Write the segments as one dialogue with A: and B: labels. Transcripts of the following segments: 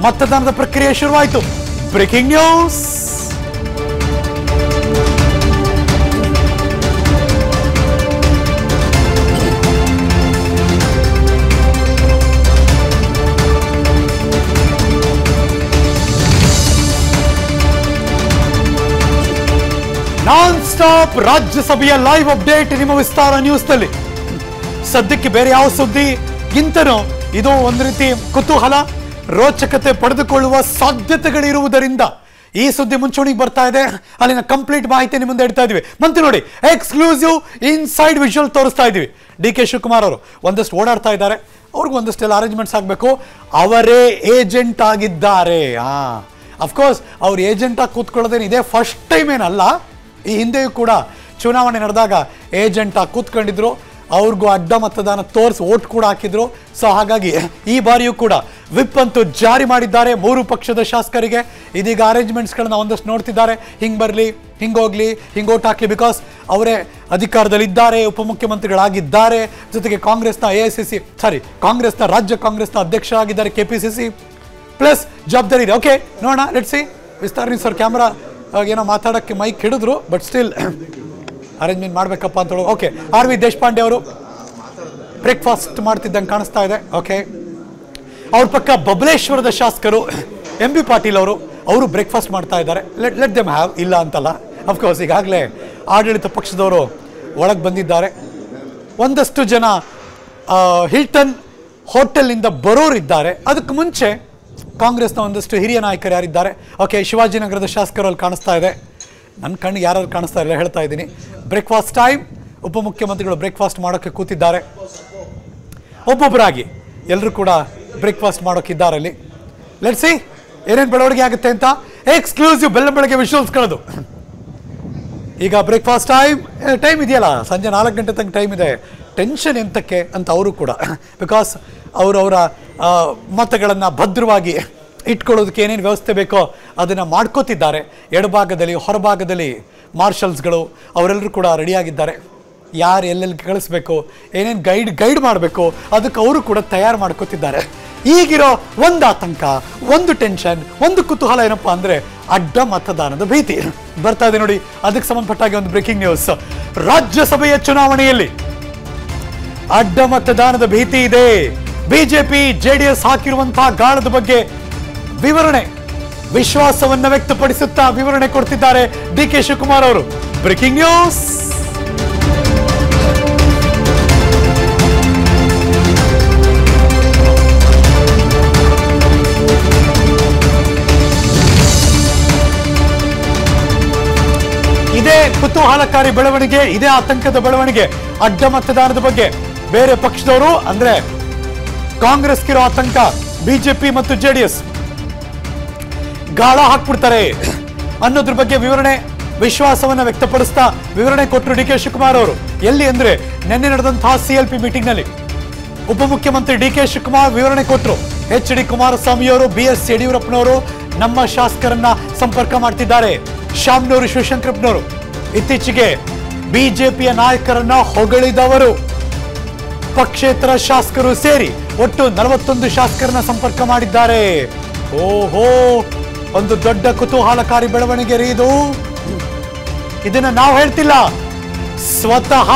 A: ಮತದಾನದ ಪ್ರಕ್ರಿಯೆ ಶುರುವಾಯಿತು ಬ್ರೇಕಿಂಗ್ ನ್ಯೂಸ್ ನಾನ್ ಸ್ಟಾಪ್ ರಾಜ್ಯಸಭೆಯ ಲೈವ್ ಅಪ್ಡೇಟ್ ನಿಮ್ಮ ವಿಸ್ತಾರ ನ್ಯೂಸ್ನಲ್ಲಿ ಸದ್ಯಕ್ಕೆ ಬೇರೆ ಯಾವ ಸುದ್ದಿ ಗಿಂತನೂ ಇದು ಒಂದು ರೀತಿ ಕುತೂಹಲ ರೋಚಕತೆ ಪಡೆದುಕೊಳ್ಳುವ ಸಾಧ್ಯತೆಗಳಿರುವುದರಿಂದ ಈ ಸುದ್ದಿ ಮುಂಚೂಣಿಗೆ ಬರ್ತಾ ಇದೆ ಅಲ್ಲಿನ ಕಂಪ್ಲೀಟ್ ಮಾಹಿತಿ ನಿಮ್ಮ ಮುಂದೆ ಇಡ್ತಾ ಇದೀವಿ ಮತ್ತೆ ನೋಡಿ ಎಕ್ಸ್ಕ್ಲೂಸಿವ್ ಇನ್ಸೈಡ್ ವಿಜುವಲ್ ತೋರಿಸ್ತಾ ಇದೀವಿ ಡಿ ಕೆ ಶಿವಕುಮಾರ್ ಅವರು ಒಂದಷ್ಟು ಓಡಾಡ್ತಾ ಇದ್ದಾರೆ ಅವ್ರಿಗೂ ಒಂದಷ್ಟೆಲ್ಲ ಅರೇಂಜ್ಮೆಂಟ್ಸ್ ಆಗಬೇಕು ಅವರೇ ಏಜೆಂಟ್ ಆಗಿದ್ದಾರೆ ಆ ಅಫ್ಕೋರ್ಸ್ ಅವ್ರ ಏಜೆಂಟ್ ಆಗಿ ಕೂತ್ಕೊಳ್ಳೋದೇನು ಇದೇ ಫಸ್ಟ್ ಟೈಮ್ ಏನಲ್ಲ ಈ ಹಿಂದೆಯೂ ಕೂಡ ಚುನಾವಣೆ ನಡೆದಾಗ ಏಜೆಂಟ್ ಆಗಿ ಕೂತ್ಕೊಂಡಿದ್ರು ಅವ್ರಿಗೂ ಅಡ್ಡ ಮತದಾನ ತೋರಿಸಿ ಓಟ್ ಕೂಡ ಹಾಕಿದ್ರು ಸೊ ಹಾಗಾಗಿ ಈ ಬಾರಿಯೂ ಕೂಡ ವಿಪ್ ಅಂತೂ ಜಾರಿ ಮಾಡಿದ್ದಾರೆ ಮೂರು ಪಕ್ಷದ ಶಾಸಕರಿಗೆ ಇದೀಗ ಅರೇಂಜ್ಮೆಂಟ್ಸ್ಗಳನ್ನ ಒಂದಷ್ಟು ನೋಡ್ತಿದ್ದಾರೆ ಹಿಂಗೆ ಬರಲಿ ಹಿಂಗೆ ಹೋಗ್ಲಿ ಹಿಂಗೆ ಓಟ್ ಹಾಕ್ಲಿ ಬಿಕಾಸ್ ಅವರೇ ಅಧಿಕಾರದಲ್ಲಿದ್ದಾರೆ ಉಪಮುಖ್ಯಮಂತ್ರಿಗಳಾಗಿದ್ದಾರೆ ಜೊತೆಗೆ ಕಾಂಗ್ರೆಸ್ನ A I C C sorry ಕಾಂಗ್ರೆಸ್ನ ರಾಜ್ಯ ಕಾಂಗ್ರೆಸ್ನ ಅಧ್ಯಕ್ಷರಾಗಿದ್ದಾರೆ K P C C plus ಜವಾಬ್ದಾರಿ ಇದೆ ಓಕೆ ನೋಡೋಣ let see Vistara sir camera ಏನೋ ಮಾತಾಡೋಕ್ಕೆ ಮೈಕ್ ಹಿಡಿದ್ರು ಬಟ್ ಸ್ಟಿಲ್ ಅರೇಂಜ್ಮೆಂಟ್ ಮಾಡಬೇಕಪ್ಪ ಅಂತ ಹೇಳಿ ಓಕೆ ಆರ್ ವಿ ದೇಶಪಾಂಡೆ ಅವರು ಬ್ರೇಕ್ಫಾಸ್ಟ್ ಮಾಡ್ತಿದ್ದಂಗೆ ಕಾಣಿಸ್ತಾ ಇದೆ ಓಕೆ ಅವ್ರ ಪಕ್ಕ ಬಬಲೇಶ್ವರದ ಶಾಸಕರು ಎಂ ಬಿ ಪಾಟೀಲ್ ಅವರು ಅವರು ಬ್ರೇಕ್ಫಾಸ್ಟ್ ಮಾಡ್ತಾ ಇದ್ದಾರೆ ಲೆಟ್ ಲೆಟ್ ದೆಮ್ ಹ್ಯಾವ್ ಇಲ್ಲ ಅಂತಲ್ಲ ಅಫ್ಕೋರ್ಸ್ ಈಗಾಗಲೇ ಆಡಳಿತ ಪಕ್ಷದವರು ಒಳಗೆ ಬಂದಿದ್ದಾರೆ ಒಂದಷ್ಟು ಜನ ಆ, ಹಿಲ್ಟನ್ ಹೋಟೆಲ್ನಿಂದ ಬರೋರಿದ್ದಾರೆ ಅದಕ್ಕೆ ಮುಂಚೆ ಕಾಂಗ್ರೆಸ್ನ ಒಂದಷ್ಟು ಹಿರಿಯ ನಾಯಕರು ಯಾರಿದ್ದಾರೆ ಓಕೆ ಶಿವಾಜಿನಗರದ ಶಾಸಕರು ಅಲ್ಲಿ ಕಾಣಿಸ್ತಾ ಇದೆ ನನ್ನ ಕಣ್ಣಿಗೆ ಯಾರು ಕಾಣಿಸ್ತಾ ಇಲ್ಲ ಹೇಳ್ತಾ ಇದ್ದೀನಿ ಬ್ರೇಕ್ಫಾಸ್ಟ್ ಟೈಮ್ ಉಪಮುಖ್ಯಮಂತ್ರಿಗಳು ಬ್ರೇಕ್ಫಾಸ್ಟ್ ಮಾಡೋಕ್ಕೆ ಕೂತಿದ್ದಾರೆ ಒಬ್ಬೊಬ್ಬರಾಗಿ ಎಲ್ಲರೂ ಕೂಡ ಬ್ರೇಕ್ಫಾಸ್ಟ್ ಮಾಡೋಕ್ಕಿದ್ದಾರೆ ಅಲ್ಲಿ ಲೆಟ್ಸಿ ಏನೇನು ಬೆಳವಣಿಗೆ ಆಗುತ್ತೆ ಅಂತ ಎಕ್ಸ್ಕ್ಲೂಸಿವ್ ಬೆಲ್ಲ ಬೆಳಗ್ಗೆ ವಿಶ್ವಲ್ಸ್ಕೊಳ್ಳೋದು ಈಗ ಬ್ರೇಕ್ಫಾಸ್ಟ್ ಟೈಮ್ ಟೈಮ್ ಇದೆಯಲ್ಲ ಸಂಜೆ ನಾಲ್ಕು ಗಂಟೆ ತನಕ ಟೈಮ್ ಇದೆ ಟೆನ್ಷನ್ ಎಂತಕ್ಕೆ ಅಂತ ಅವರು ಕೂಡ ಬಿಕಾಸ್ ಅವರವರ ಮತಗಳನ್ನು ಭದ್ರವಾಗಿ ಇಟ್ಕೊಳ್ಳೋದಕ್ಕೆ ಏನೇನು ವ್ಯವಸ್ಥೆ ಬೇಕೋ ಅದನ್ನು ಮಾಡ್ಕೋತಿದ್ದಾರೆ ಎಡಭಾಗದಲ್ಲಿ ಹೊರಭಾಗದಲ್ಲಿ ಮಾರ್ಷಲ್ಸ್ಗಳು ಅವರೆಲ್ಲರೂ ಕೂಡ ರೆಡಿಯಾಗಿದ್ದಾರೆ ಯಾರು ಎಲ್ಲೆಲ್ಲಿ ಕಳಿಸ್ಬೇಕು ಏನೇನು ಗೈಡ್ ಗೈಡ್ ಮಾಡಬೇಕು ಅದಕ್ಕೆ ಅವರು ಕೂಡ ತಯಾರು ಮಾಡ್ಕೋತಿದ್ದಾರೆ ಈಗಿರೋ ಒಂದು ಆತಂಕ ಒಂದು ಟೆನ್ಷನ್ ಒಂದು ಕುತೂಹಲ ಏನಪ್ಪಾ ಅಂದ್ರೆ ಅಡ್ಡ ಮತದಾನದ ಭೀತಿ ಬರ್ತಾ ಇದೆ ನೋಡಿ ಅದಕ್ಕೆ ಸಂಬಂಧಪಟ್ಟಾಗೆ ಒಂದು ಬ್ರೇಕಿಂಗ್ ನ್ಯೂಸ್ ರಾಜ್ಯಸಭೆಯ ಚುನಾವಣೆಯಲ್ಲಿ ಅಡ್ಡ ಮತದಾನದ ಭೀತಿ ಇದೆ ಬಿಜೆಪಿ ಜೆಡಿಎಸ್ ಹಾಕಿರುವಂತಹ ಗಾಳದ ಬಗ್ಗೆ ವಿವರಣೆ ವಿಶ್ವಾಸವನ್ನ ವ್ಯಕ್ತಪಡಿಸುತ್ತಾ ವಿವರಣೆ ಕೊಡ್ತಿದ್ದಾರೆ ಡಿ ಕೆ ಶಿವಕುಮಾರ್ ಅವರು ಬ್ರೇಕಿಂಗ್ ನ್ಯೂಸ್ ಇದೇ ಕುತೂಹಲಕಾರಿ ಬೆಳವಣಿಗೆ ಇದೇ ಆತಂಕದ ಬೆಳವಣಿಗೆ ಅಡ್ಡ ಮತದಾನದ ಬಗ್ಗೆ ಬೇರೆ ಪಕ್ಷದವರು ಅಂದ್ರೆ ಕಾಂಗ್ರೆಸ್ಗಿರೋ ಆತಂಕ ಬಿಜೆಪಿ ಮತ್ತು ಜೆಡಿಎಸ್ ಗಾಳ ಹಾಕ್ಬಿಡ್ತಾರೆ ಅನ್ನೋದ್ರ ಬಗ್ಗೆ ವಿವರಣೆ ವಿಶ್ವಾಸವನ್ನ ವ್ಯಕ್ತಪಡಿಸ್ತಾ ವಿವರಣೆ ಕೊಟ್ಟರು ಡಿ ಕೆ ಶಿವಕುಮಾರ್ ಅವರು ಎಲ್ಲಿ ಅಂದ್ರೆ ನಿನ್ನೆ ನಡೆದಂತಹ ಸಿ ಎಲ್ ಪಿ ಮೀಟಿಂಗ್ ನಲ್ಲಿ ಉಪಮುಖ್ಯಮಂತ್ರಿ ಡಿ ಕೆ ಶಿವಕುಮಾರ್ ವಿವರಣೆ ಕೊಟ್ಟರು ಎಚ್ ಡಿ ಕುಮಾರಸ್ವಾಮಿ ಅವರು ಬಿ ಎಸ್ ಯಡಿಯೂರಪ್ಪನವರು ನಮ್ಮ ಶಾಸಕರನ್ನ ಸಂಪರ್ಕ ಮಾಡ್ತಿದ್ದಾರೆ ಶಾಮ್ನೂರು ಶಿವಶಂಕರಪ್ಪನವರು ಇತ್ತೀಚೆಗೆ ಬಿಜೆಪಿಯ ನಾಯಕರನ್ನ ಹೊಗಳಿದವರು ಪಕ್ಷೇತರ ಶಾಸಕರು ಸೇರಿ ಒಟ್ಟು ನಲವತ್ತೊಂದು ಶಾಸಕರನ್ನ ಸಂಪರ್ಕ ಮಾಡಿದ್ದಾರೆ ಓಹೋ ಒಂದು ದೊಡ್ಡ ಕುತೂಹಲಕಾರಿ ಬೆಳವಣಿಗೆ ರೀ ಇದು ಇದನ್ನ ನಾವು ಹೇಳ್ತಿಲ್ಲ ಸ್ವತಃ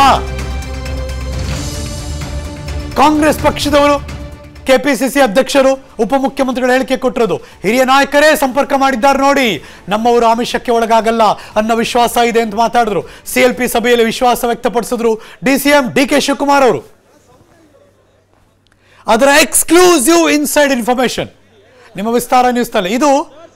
A: ಕಾಂಗ್ರೆಸ್ ಪಕ್ಷದವರು ಕೆಪಿಸಿಸಿ ಅಧ್ಯಕ್ಷರು ಉಪಮುಖ್ಯಮಂತ್ರಿಗಳು ಹೇಳಿಕೆ ಕೊಟ್ಟಿರೋದು ಹಿರಿಯ ನಾಯಕರೇ ಸಂಪರ್ಕ ಮಾಡಿದ್ದಾರೆ ನೋಡಿ ನಮ್ಮವರು ಆಮಿಷಕ್ಕೆ ಒಳಗಾಗಲ್ಲ ಅನ್ನೋ ವಿಶ್ವಾಸ ಇದೆ ಅಂತ ಮಾತಾಡಿದ್ರು ಸಿ ಎಲ್ ಪಿ ಸಭೆಯಲ್ಲಿ ವಿಶ್ವಾಸ ವ್ಯಕ್ತಪಡಿಸಿದ್ರು D C M D K Shivakumar ಅವರು ಅದರ ಎಕ್ಸ್ಕ್ಲೂಸಿವ್ ಇನ್ಸೈಡ್ ಇನ್ಫಾರ್ಮೇಶನ್ ನಿಮ್ಮ ವಿಸ್ತಾರ ನ್ಯೂಸ್ ನಲ್ಲಿ ಇದು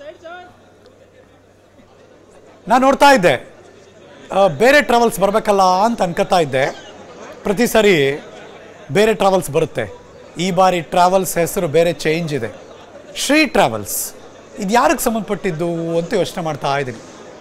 A: ನಾನು ನೋಡ್ತಾ ಇದ್ದೆ ಆ, ಬೇರೆ ಟ್ರಾವೆಲ್ಸ್ ಬರಬೇಕಲ್ಲ ಅಂತ ಅನ್ಕೋತಾ ಇದ್ದೆ ಪ್ರತಿ ಸರಿ ಬೇರೆ ಟ್ರಾವೆಲ್ಸ್ ಬರುತ್ತೆ ಈ ಬಾರಿ ಟ್ರಾವೆಲ್ಸ್ ಹೆಸರು ಬೇರೆ ಚೇಂಜ್ ಇದೆ ಶ್ರೀ ಟ್ರಾವೆಲ್ಸ್ ಇದು ಯಾರಿಗೆ ಸಂಬಂಧಪಟ್ಟಿದ್ದು ಅಂತ ಯೋಚನೆ ಮಾಡ್ತಾ ಇದ್ದೀನಿ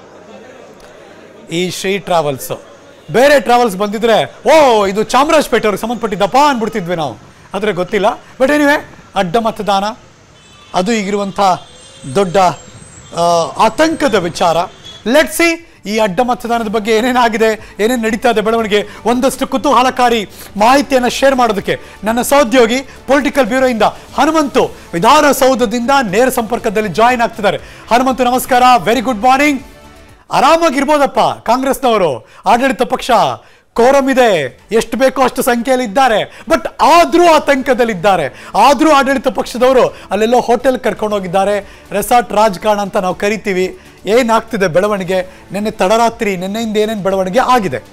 A: ಈ ಶ್ರೀ ಟ್ರಾವೆಲ್ಸ್ ಬೇರೆ ಟ್ರಾವೆಲ್ಸ್ ಬಂದಿದ್ರೆ ಓ ಇದು ಚಾಮರಾಜಪೇಟೆ ಅವ್ರಿಗೆ ಸಂಬಂಧಪಟ್ಟಿದ್ದಪ್ಪ ಅಂದ್ಬಿಡ್ತಿದ್ವಿ ನಾವು ಆದರೆ ಗೊತ್ತಿಲ್ಲ ಬಟ್ ಎನಿವೆ ಅಡ್ಡ ಮತದಾನ ಅದು ಈಗಿರುವಂಥ ದೊಡ್ಡ ಆ, ಆತಂಕದ ವಿಚಾರ ಲೆಟ್ ಸಿ ಈ ಅಡ್ಡ ಮತದಾನದ ಬಗ್ಗೆ ಏನೇನಾಗಿದೆ ಏನೇನು ನಡೀತಾ ಇದೆ ಬೆಳವಣಿಗೆ ಒಂದಷ್ಟು ಕುತೂಹಲಕಾರಿ ಮಾಹಿತಿಯನ್ನು ಶೇರ್ ಮಾಡೋದಕ್ಕೆ ನನ್ನ ಸಹೋದ್ಯೋಗಿ ಪೊಲಿಟಿಕಲ್ ಬ್ಯೂರೋಯಿಂದ ಹನುಮಂತು ವಿಧಾನಸೌಧದಿಂದ ನೇರ ಸಂಪರ್ಕದಲ್ಲಿ ಜಾಯಿನ್ ಆಗ್ತಿದ್ದಾರೆ ಹನುಮಂತು ನಮಸ್ಕಾರ ವೆರಿ ಗುಡ್ ಮಾರ್ನಿಂಗ್ ಆರಾಮಾಗಿರ್ಬೋದಪ್ಪ ಕಾಂಗ್ರೆಸ್ನವರು ಆಡಳಿತ ಪಕ್ಷ ಕೋರಂ ಇದೆ ಎಷ್ಟು ಬೇಕೋ ಅಷ್ಟು ಸಂಖ್ಯೆಯಲ್ಲಿ ಇದ್ದಾರೆ ಬಟ್ ಆದ್ರೂ ಆತಂಕದಲ್ಲಿದ್ದಾರೆ ಆದ್ರೂ ಆಡಳಿತ ಪಕ್ಷದವರು ಅಲ್ಲೆಲ್ಲೋ ಹೋಟೆಲ್ ಕರ್ಕೊಂಡು ಹೋಗಿದ್ದಾರೆ ರೆಸಾರ್ಟ್ ರಾಜಕಾರಣ ಅಂತ ನಾವು ಕರಿತೀವಿ ಏನಾಗ್ತಿದೆ ಬೆಳವಣಿಗೆ ನಿನ್ನೆ ತಡರಾತ್ರಿ ನಿನ್ನೆಯಿಂದ ಏನೇನು ಬೆಳವಣಿಗೆ ಆಗಿದೆ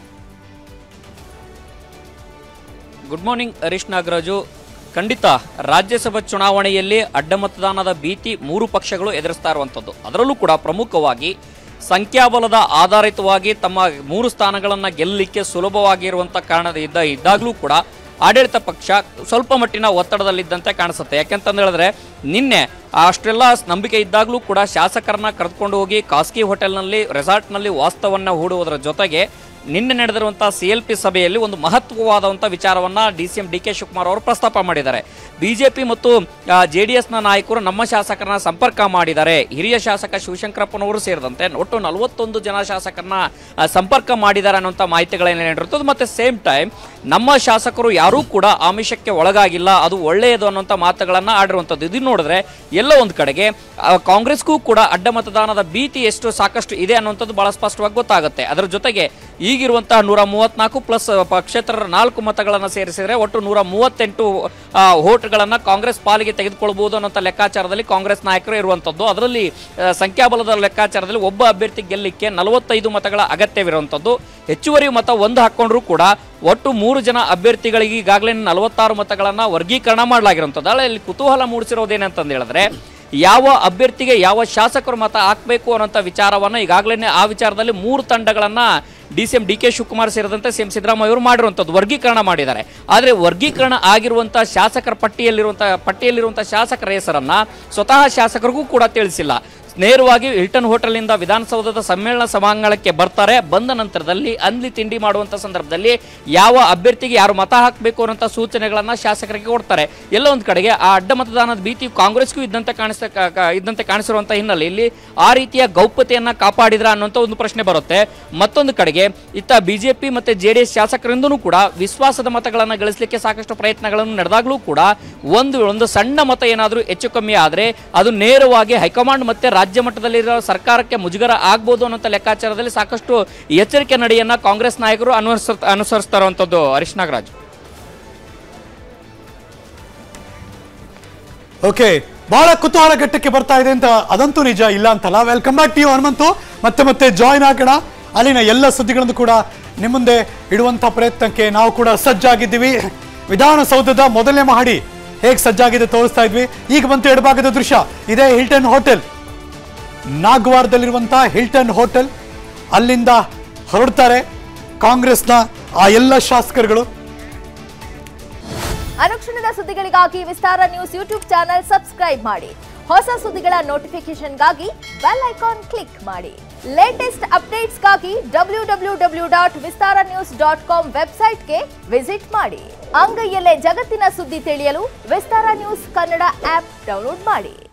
B: ಗುಡ್ ಮಾರ್ನಿಂಗ್ ಹರೀಶ್ ನಾಗರಾಜು ಖಂಡಿತ ರಾಜ್ಯಸಭಾ ಚುನಾವಣೆಯಲ್ಲಿ ಅಡ್ಡ ಮತದಾನದ ಭೀತಿ ಮೂರು ಪಕ್ಷಗಳು ಎದುರಿಸ್ತಾ ಇರುವಂಥದ್ದು ಅದರಲ್ಲೂ ಕೂಡ ಪ್ರಮುಖವಾಗಿ ಸಂಖ್ಯಾಬಲದ ಆಧಾರಿತವಾಗಿ ತಮ್ಮ ಮೂರು ಸ್ಥಾನಗಳನ್ನು ಗೆಲ್ಲಲಿಕ್ಕೆ ಸುಲಭವಾಗಿರುವಂಥ ಕಾರಣದ ಇದ್ದ ಇದ್ದಾಗಲೂ ಕೂಡ ಆಡಳಿತ ಪಕ್ಷ ಸ್ವಲ್ಪ ಮಟ್ಟಿನ ಒತ್ತಡದಲ್ಲಿದ್ದಂತೆ ಕಾಣಿಸುತ್ತೆ ಯಾಕೆಂತಂದು ಹೇಳಿದ್ರೆ ನಿನ್ನೆ ಅಷ್ಟೆಲ್ಲ ನಂಬಿಕೆ ಇದ್ದಾಗಲೂ ಕೂಡ ಶಾಸಕರನ್ನ ಕರೆದುಕೊಂಡು ಹೋಗಿ ಖಾಸಗಿ ಹೋಟೆಲ್ನಲ್ಲಿ ರೆಸಾರ್ಟ್ನಲ್ಲಿ ವಾಸ್ತವನ್ನ ಹೂಡುವುದರ ಜೊತೆಗೆ ನಿನ್ನೆ ನಡೆದಿರುವಂಥ ಸಿ ಎಲ್ ಪಿ ಸಭೆಯಲ್ಲಿ ಒಂದು ಮಹತ್ವವಾದಂಥ ವಿಚಾರವನ್ನ D C M D K Shivakumar ಅವರು ಪ್ರಸ್ತಾಪ ಮಾಡಿದ್ದಾರೆ ಬಿಜೆಪಿ ಮತ್ತು ಜೆ ಡಿ ಎಸ್ನ ನಾಯಕರು ನಮ್ಮ ಶಾಸಕರನ್ನ ಸಂಪರ್ಕ ಮಾಡಿದ್ದಾರೆ ಹಿರಿಯ ಶಾಸಕ ಶಿವಶಂಕರಪ್ಪನವರು ಸೇರಿದಂತೆ ಒಟ್ಟು ನಲವತ್ತೊಂದು ಜನ ಶಾಸಕರನ್ನ ಆ, ಸಂಪರ್ಕ ಮಾಡಿದ್ದಾರೆ ಅನ್ನುವಂಥ ಮಾಹಿತಿಗಳೇನು ನೀಡಿರುತ್ತದೆ ಮತ್ತೆ ಸೇಮ್ ಟೈಮ್ ನಮ್ಮ ಶಾಸಕರು ಯಾರೂ ಕೂಡ ಆಮಿಷಕ್ಕೆ ಒಳಗಾಗಿಲ್ಲ ಅದು ಒಳ್ಳೆಯದು ಅನ್ನುವಂಥ ಮಾತುಗಳನ್ನ ಆಡಿರುವಂಥದ್ದು ಇದು ನೋಡಿದ್ರೆ ಎಲ್ಲ ಒಂದು ಕಡೆಗೆ ಆ, ಕಾಂಗ್ರೆಸ್ಗೂ ಕೂಡ ಅಡ್ಡ ಮತದಾನದ ಭೀತಿ ಎಷ್ಟು ಸಾಕಷ್ಟು ಇದೆ ಅನ್ನುವಂಥದ್ದು ಬಹಳ ಸ್ಪಷ್ಟವಾಗಿ ಗೊತ್ತಾಗುತ್ತೆ ಅದರ ಜೊತೆಗೆ ಈಗಿರುವಂತಹ ನೂರ ಮೂವತ್ನಾಲ್ಕು ಪ್ಲಸ್ ಕ್ಷೇತ್ರದ ನಾಲ್ಕು ಮತಗಳನ್ನು ಸೇರಿಸಿದರೆ ಒಟ್ಟು ನೂರ ಮೂವತ್ತೆಂಟು ಆ, ಓಟ್ಗಳನ್ನ ಕಾಂಗ್ರೆಸ್ ಪಾಲಿಗೆ ತೆಗೆದುಕೊಳ್ಬಹುದು ಅನ್ನೋಂಥ ಲೆಕ್ಕಾಚಾರದಲ್ಲಿ ಕಾಂಗ್ರೆಸ್ ನಾಯಕರು ಇರುವಂಥದ್ದು ಅದರಲ್ಲಿ ಆ, ಸಂಖ್ಯಾಬಲದ ಲೆಕ್ಕಾಚಾರದಲ್ಲಿ ಒಬ್ಬ ಅಭ್ಯರ್ಥಿ ಗೆಲ್ಲಲಿಕ್ಕೆ ನಲವತ್ತೈದು ಮತಗಳ ಅಗತ್ಯವಿರುವಂಥದ್ದು ಹೆಚ್ಚುವರಿ ಮತ ಒಂದು ಹಾಕೊಂಡ್ರೂ ಕೂಡ ಒಟ್ಟು ಮೂರು ಜನ ಅಭ್ಯರ್ಥಿಗಳಿಗೆ ಈಗಾಗಲೇ ನಲವತ್ತಾರು ಮತಗಳನ್ನ ವರ್ಗೀಕರಣ ಮಾಡಲಾಗಿರುವಂಥದ್ದು ಅಲ್ಲ ಇಲ್ಲಿ ಕುತೂಹಲ ಮೂಡಿಸಿರೋದೇನಂತಂದು ಹೇಳಿದ್ರೆ ಯಾವ ಅಭ್ಯರ್ಥಿಗೆ ಯಾವ ಶಾಸಕರು ಮತ ಹಾಕಬೇಕು ಅನ್ನೋಂಥ ವಿಚಾರವನ್ನ ಈಗಾಗಲೇ ಆ ವಿಚಾರದಲ್ಲಿ ಮೂರು ತಂಡಗಳನ್ನ D C M D K Shivakumar ಸೇರಿದಂತೆ ಸಿ ಎಂ ಸಿದ್ದರಾಮಯ್ಯ ಅವರು ಮಾಡಿರುವಂಥದ್ದು ವರ್ಗೀಕರಣ ಮಾಡಿದ್ದಾರೆ ಆದರೆ ವರ್ಗೀಕರಣ ಆಗಿರುವಂಥ ಶಾಸಕರ ಪಟ್ಟಿಯಲ್ಲಿರುವಂಥ ಪಟ್ಟಿಯಲ್ಲಿರುವಂಥ ಶಾಸಕರ ಹೆಸರನ್ನ ಸ್ವತಃ ಶಾಸಕರಿಗೂ ಕೂಡ ತಿಳಿಸಿಲ್ಲ ನೇರವಾಗಿ ಹಿಲ್ಟನ್ ಹೋಟೆಲ್ನಿಂದ ವಿಧಾನಸೌಧದ ಸಮ್ಮೇಳನ ಸಭಾಂಗಣಕ್ಕೆ ಬರ್ತಾರೆ ಬಂದ ನಂತರದಲ್ಲಿ ಅಂದ್ಲಿ ತಿಂಡಿ ಮಾಡುವಂಥ ಸಂದರ್ಭದಲ್ಲಿ ಯಾವ ಅಭ್ಯರ್ಥಿಗೆ ಯಾರು ಮತ ಹಾಕಬೇಕು ಅನ್ನೋಂಥ ಸೂಚನೆಗಳನ್ನ ಶಾಸಕರಿಗೆ ಕೊಡ್ತಾರೆ ಎಲ್ಲ ಒಂದು ಕಡೆಗೆ ಆ ಅಡ್ಡ ಮತದಾನದ ಭೀತಿ ಕಾಂಗ್ರೆಸ್ಗೂ ಇದ್ದಂತೆ ಕಾಣಿಸ ಕ- ಕ- ಇದ್ದಂತೆ ಕಾಣಿಸಿರುವಂಥ ಹಿನ್ನೆಲೆಯಲ್ಲಿ ಆ ರೀತಿಯ ಗೌಪ್ಯತೆಯನ್ನ ಕಾಪಾಡಿದ್ರ ಅನ್ನುವಂಥ ಒಂದು ಪ್ರಶ್ನೆ ಬರುತ್ತೆ ಮತ್ತೊಂದು ಕಡೆಗೆ ಇತ್ತ ಬಿಜೆಪಿ ಮತ್ತೆ ಜೆ ಡಿ ಎಸ್ ಶಾಸಕರಿಂದನೂ ಕೂಡ ವಿಶ್ವಾಸದ ಮತಗಳನ್ನು ಗಳಿಸಲಿಕ್ಕೆ ಸಾಕಷ್ಟು ಪ್ರಯತ್ನಗಳನ್ನು ನಡೆದಾಗಲೂ ಕೂಡ ಒಂದು ಒಂದು ಸಣ್ಣ ಮತ ಏನಾದರೂ ಹೆಚ್ಚು ಕಮ್ಮಿ ಆದರೆ ಅದು ನೇರವಾಗಿ ಹೈಕಮಾಂಡ್ ಮತ್ತೆ ರಾಜ್ಯ ಮಟ್ಟದಲ್ಲಿರೋ ಸರ್ಕಾರಕ್ಕೆ ಮುಜುಗರ ಆಗ್ಬೋದು ಅನ್ನೋ ಲೆಕ್ಕಾಚಾರದಲ್ಲಿ ಸಾಕಷ್ಟು ಎಚ್ಚರಿಕೆ ನಡೆಯನ್ನ ಕಾಂಗ್ರೆಸ್ ನಾಯಕರು ಅನುಸರಿಸ ಅನುಸರಿಸ್ತಾ ಇರುವಂಥದ್ದು ಹರೀಶ್ ನಾಗರಾಜ್
A: ಓಕೆ ಬಹಳ ಕುತೂಹಲ ಘಟ್ಟಕ್ಕೆ ಬರ್ತಾ ಇದೆ ಅಂತ ಅದಂತೂ ನಿಜ ಇಲ್ಲ ಅಂತಲ್ಲ ವೆಲ್ಕಮ್ ಬ್ಯಾಕ್ ಟು ಹನುಮಂತು ಮತ್ತೆ ಮತ್ತೆ ಜಾಯಿನ್ ಆಗೋಣ ಅಲ್ಲಿನ ಎಲ್ಲ ಸುದ್ದಿಗಳನ್ನು ಕೂಡ ನಿಮ್ಮ ಮುಂದೆ ಇಡುವಂಥ ಪ್ರಯತ್ನಕ್ಕೆ ನಾವು ಕೂಡ ಸಜ್ಜಾಗಿದ್ದೀವಿ ವಿಧಾನಸೌಧದ ಮೊದಲನೇ ಮಹಡಿ ಹೇಗೆ ಸಜ್ಜಾಗಿದೆ ತೋರಿಸ್ತಾ ಇದ್ವಿ ಈಗ ಬಂತು ಎಡಭಾಗದ ದೃಶ್ಯ ಇದೇ ಹಿಲ್ಟನ್ ಹೋಟೆಲ್ ನಾಗ್ವಾರದಲ್ಲಿರುವಂಥ ಹಿಲ್ಟನ್ ಹೋಟೆಲ್ ಅಲ್ಲಿಂದ ಹೊರಡ್ತಾರೆ ಕಾಂಗ್ರೆಸ್ನ ಆ ಎಲ್ಲ ಶಾಸಕರುಗಳು
C: ಅನುಕ್ಷಣದ ಸುದ್ದಿಗಳಿಗಾಗಿ Vistara news YouTube channel subscribe ಮಾಡಿ ಹೊಸ ಸುದ್ದಿಗಳ ನೋಟಿಫಿಕೇಶನ್ಗಾಗಿ ಬೆಲ್ ಐಕಾನ್ ಕ್ಲಿಕ್ ಮಾಡಿ ಲೇಟೆಸ್ಟ್ ಅಪ್ಡೇಟ್ಸ್ಗಾಗಿ W W W dot Vistara news dot com ವೆಬ್ಸೈಟ್ಗೆ ವಿಸಿಟ್ ಮಾಡಿ ಅಂಗೈಯಲ್ಲೇ ಜಗತ್ತಿನ ಸುದ್ದಿ ತಿಳಿಯಲು Vistara news Kannada app download ಮಾಡಿ